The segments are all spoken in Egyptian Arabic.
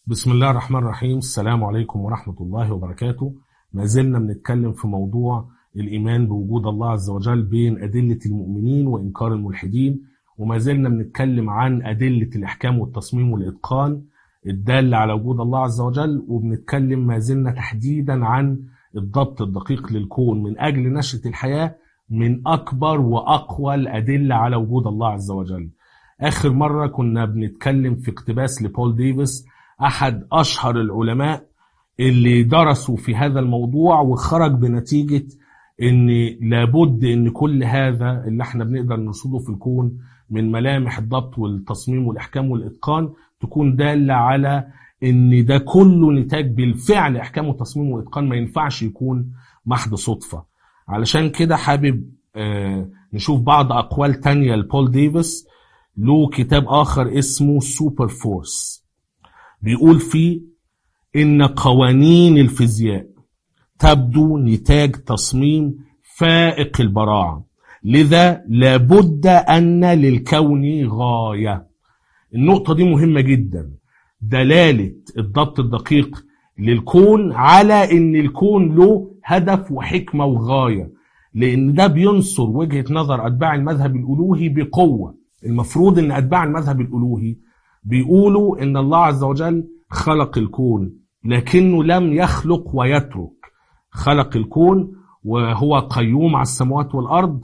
بسم الله الرحمن الرحيم السلام عليكم ورحمة الله وبركاته ما زلنا بنتكلم في موضوع الإيمان بوجود الله عز وجل بين أدلة المؤمنين وإنكار الملحدين وما زلنا بنتكلم عن أدلة الإحكام والتصميم والإتقان الدالة على وجود الله عز وجل وبنتكلم ما زلنا تحديدا عن الضبط الدقيق للكون من أجل نشأة الحياة من أكبر وأقوى الأدلة على وجود الله عز وجل آخر مرة كنا بنتكلم في اقتباس لبول ديفيس أحد أشهر العلماء اللي درسوا في هذا الموضوع وخرج بنتيجة ان لابد ان كل هذا اللي احنا بنقدر نرصده في الكون من ملامح الضبط والتصميم والاحكام والاتقان تكون داله على ان ده كله نتاج بالفعل احكام وتصميم واتقان ما ينفعش يكون محض صدفه علشان كده حابب آه نشوف بعض اقوال تانية لبول ديفيس له كتاب اخر اسمه سوبر فورس بيقول فيه ان قوانين الفيزياء تبدو نتاج تصميم فائق البراعة لذا لابد أن للكون غاية النقطة دي مهمة جدا دلالة الضبط الدقيق للكون على أن الكون له هدف وحكمة وغاية لأن ده بينصر وجهة نظر أتباع المذهب الألوهي بقوة المفروض أن أتباع المذهب الألوهي بيقولوا أن الله عز وجل خلق الكون لكنه لم يخلق ويترك خلق الكون وهو قيوم على السماوات والأرض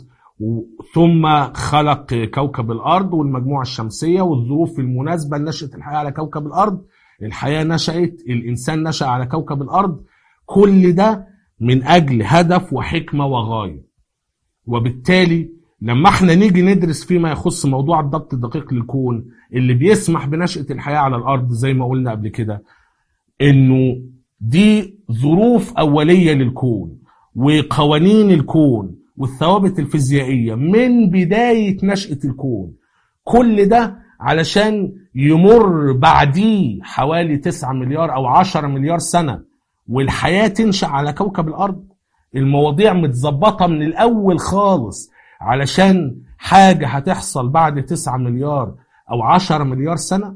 ثم خلق كوكب الأرض والمجموعة الشمسية والظروف المناسبة لنشأة الحياة على كوكب الأرض الحياة نشأت الإنسان نشأ على كوكب الأرض كل ده من أجل هدف وحكمة وغاية وبالتالي لما احنا نيجي ندرس فيما يخص موضوع الضبط الدقيق للكون اللي بيسمح بنشأة الحياة على الأرض زي ما قلنا قبل كده انه دي ظروف أولية للكون وقوانين الكون والثوابت الفيزيائية من بداية نشأة الكون كل ده علشان يمر بعديه حوالي 9 مليار أو 10 مليار سنة والحياة تنشأ على كوكب الأرض المواضيع متظبطة من الأول خالص علشان حاجة هتحصل بعد 9 مليار أو 10 مليار سنة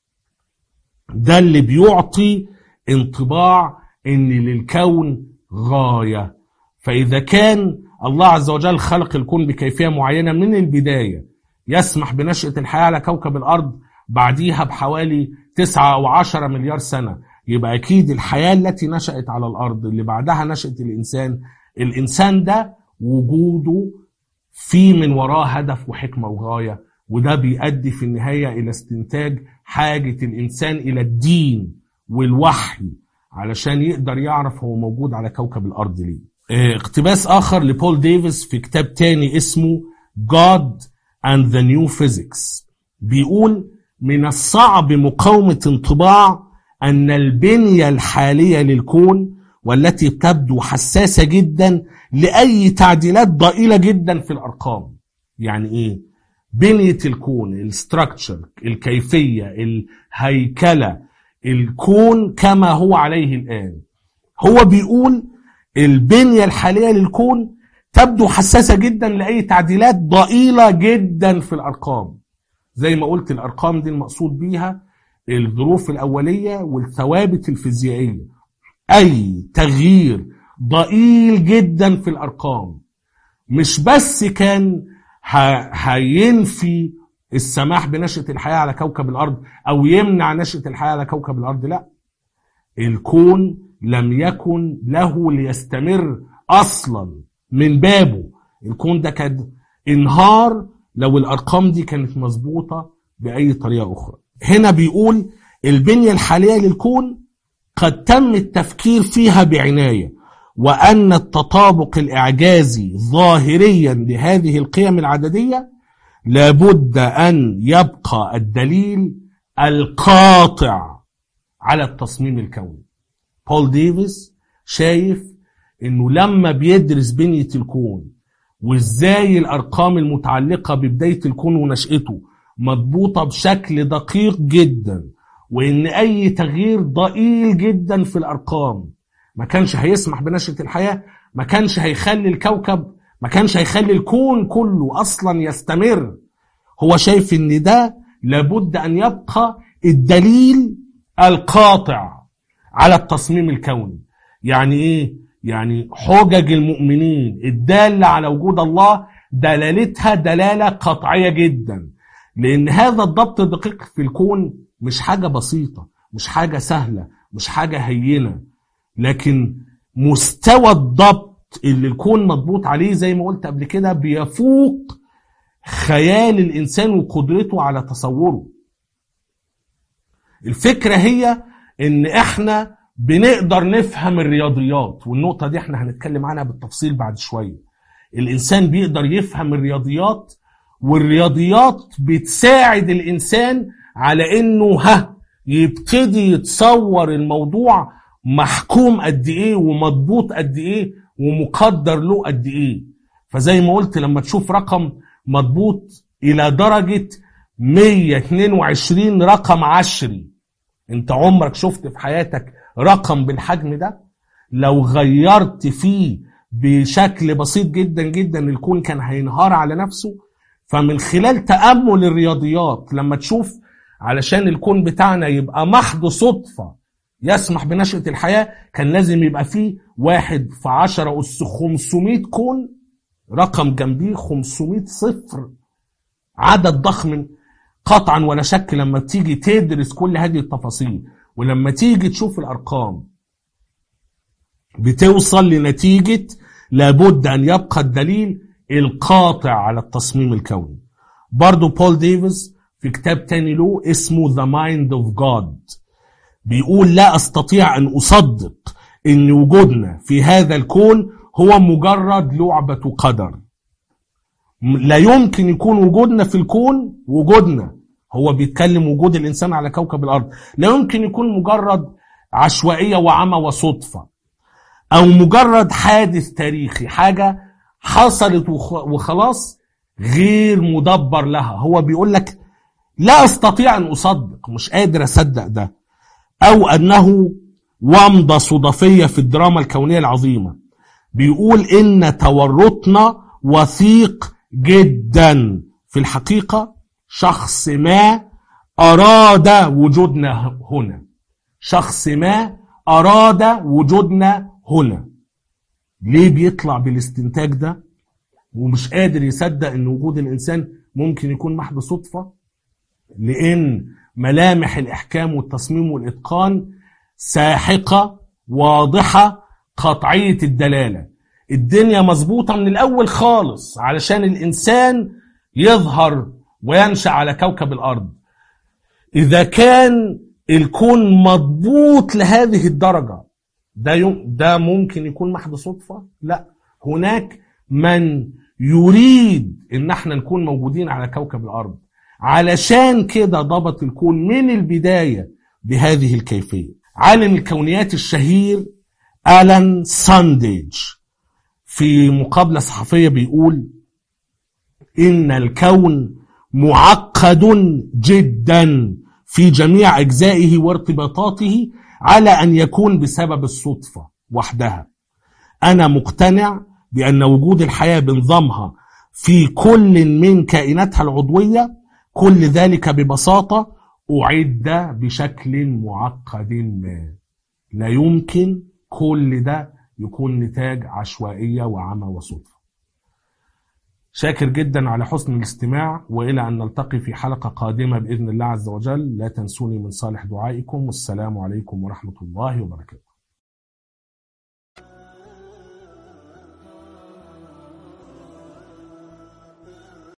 ده اللي بيعطي انطباع ان للكون غايه فاذا كان الله عز وجل خلق الكون بكيفيه معينه من البدايه يسمح بنشاه الحياه على كوكب الارض بعديها بحوالي 9 او 10 مليار سنه يبقى اكيد الحياه التي نشات على الارض اللي بعدها نشات الانسان الانسان ده وجوده في من وراه هدف وحكمه وغايه وده بيؤدي في النهايه الى استنتاج حاجه الانسان الى الدين والوحي علشان يقدر يعرف هو موجود على كوكب الأرض ليه اقتباس آخر لبول ديفيس في كتاب تاني اسمه God and the New Physics بيقول من الصعب مقاومة انطباع أن البنية الحالية للكون والتي تبدو حساسة جدا لأي تعديلات ضئيلة جدا في الأرقام يعني إيه؟ بنية الكون الستراكشر الكيفية الهيكلة الكون كما هو عليه الآن هو بيقول البنية الحالية للكون تبدو حساسة جدا لأي تعديلات ضئيلة جدا في الأرقام زي ما قلت الأرقام دي المقصود بيها الظروف الأولية والثوابت الفيزيائية أي تغيير ضئيل جدا في الأرقام مش بس كان هينفي السماح بنشأة الحياة على كوكب الأرض أو يمنع نشأة الحياة على كوكب الأرض لا الكون لم يكن له ليستمر أصلا من بابه الكون ده كان انهار لو الأرقام دي كانت مظبوطة بأي طريقة أخرى هنا بيقول البنية الحالية للكون قد تم التفكير فيها بعناية وأن التطابق الإعجازي ظاهريا لهذه القيم العددية لابد أن يبقى الدليل القاطع على التصميم الكوني بول ديفيس شايف انه لما بيدرس بنية الكون وازاي الارقام المتعلقة ببداية الكون ونشأته مضبوطة بشكل دقيق جدا وان اي تغيير ضئيل جدا في الارقام ما كانش هيسمح بنشأة الحياة ما كانش هيخلي الكوكب ما كانش هيخلي الكون كله اصلا يستمر هو شايف ان ده لابد ان يبقى الدليل القاطع على التصميم الكوني يعني ايه يعني حجج المؤمنين الدالة على وجود الله دلالتها دلالة قطعية جدا لان هذا الضبط الدقيق في الكون مش حاجة بسيطة مش حاجة سهلة مش حاجة هينة لكن مستوى الضبط اللي الكون مضبوط عليه زي ما قلت قبل كده بيفوق خيال الانسان وقدرته على تصوره الفكرة هي ان احنا بنقدر نفهم الرياضيات والنقطة دي احنا هنتكلم عنها بالتفصيل بعد شوية الانسان بيقدر يفهم الرياضيات والرياضيات بتساعد الانسان على انه ها يبتدي يتصور الموضوع محكوم قد ايه ومضبوط قد ايه ومقدر له قد ايه فزي ما قلت لما تشوف رقم مضبوط الى درجة 122 رقم عشري انت عمرك شفت في حياتك رقم بالحجم ده لو غيرت فيه بشكل بسيط جدا جدا الكون كان هينهار على نفسه فمن خلال تأمل الرياضيات لما تشوف علشان الكون بتاعنا يبقى محض صدفة يسمح بنشأة الحياة كان لازم يبقى فيه واحد في عشرة أس 500 كون رقم جنبيه 500 صفر عدد ضخم قطعا ولا شك لما تيجي تدرس كل هذه التفاصيل ولما تيجي تشوف الأرقام بتوصل لنتيجة لابد أن يبقى الدليل القاطع على التصميم الكوني برضو بول ديفيس في كتاب تاني له اسمه The Mind of God بيقول لا أستطيع أن أصدق أن وجودنا في هذا الكون هو مجرد لعبة قدر لا يمكن يكون وجودنا في الكون وجودنا هو بيتكلم وجود الإنسان على كوكب الأرض لا يمكن يكون مجرد عشوائية وعمى وصدفة أو مجرد حادث تاريخي حاجة حصلت وخلاص غير مدبر لها هو بيقول لك لا أستطيع أن أصدق مش قادر أصدق ده أو أنه ومضة صدفية في الدراما الكونية العظيمة بيقول إن تورطنا وثيق جدا في الحقيقة شخص ما أراد وجودنا هنا شخص ما أراد وجودنا هنا ليه بيطلع بالاستنتاج ده ومش قادر يصدق ان وجود الانسان ممكن يكون محض صدفة لان ملامح الاحكام والتصميم والاتقان ساحقة واضحة قطعية الدلالة الدنيا مظبوطة من الاول خالص علشان الانسان يظهر وينشأ على كوكب الارض اذا كان الكون مضبوط لهذه الدرجة ده يوم ده ممكن يكون محض صدفة لا هناك من يريد ان احنا نكون موجودين على كوكب الارض علشان كده ضبط الكون من البداية بهذه الكيفية عالم الكونيات الشهير ألان سانديج في مقابلة صحفية بيقول إن الكون معقد جدا في جميع أجزائه وارتباطاته على أن يكون بسبب الصدفة وحدها أنا مقتنع بأن وجود الحياة بنظامها في كل من كائناتها العضوية كل ذلك ببساطة أعد بشكل معقد ما لا يمكن كل ده يكون نتاج عشوائية وعمى وصدفة شاكر جدا على حسن الاستماع وإلى أن نلتقي في حلقة قادمة بإذن الله عز وجل لا تنسوني من صالح دعائكم والسلام عليكم ورحمة الله وبركاته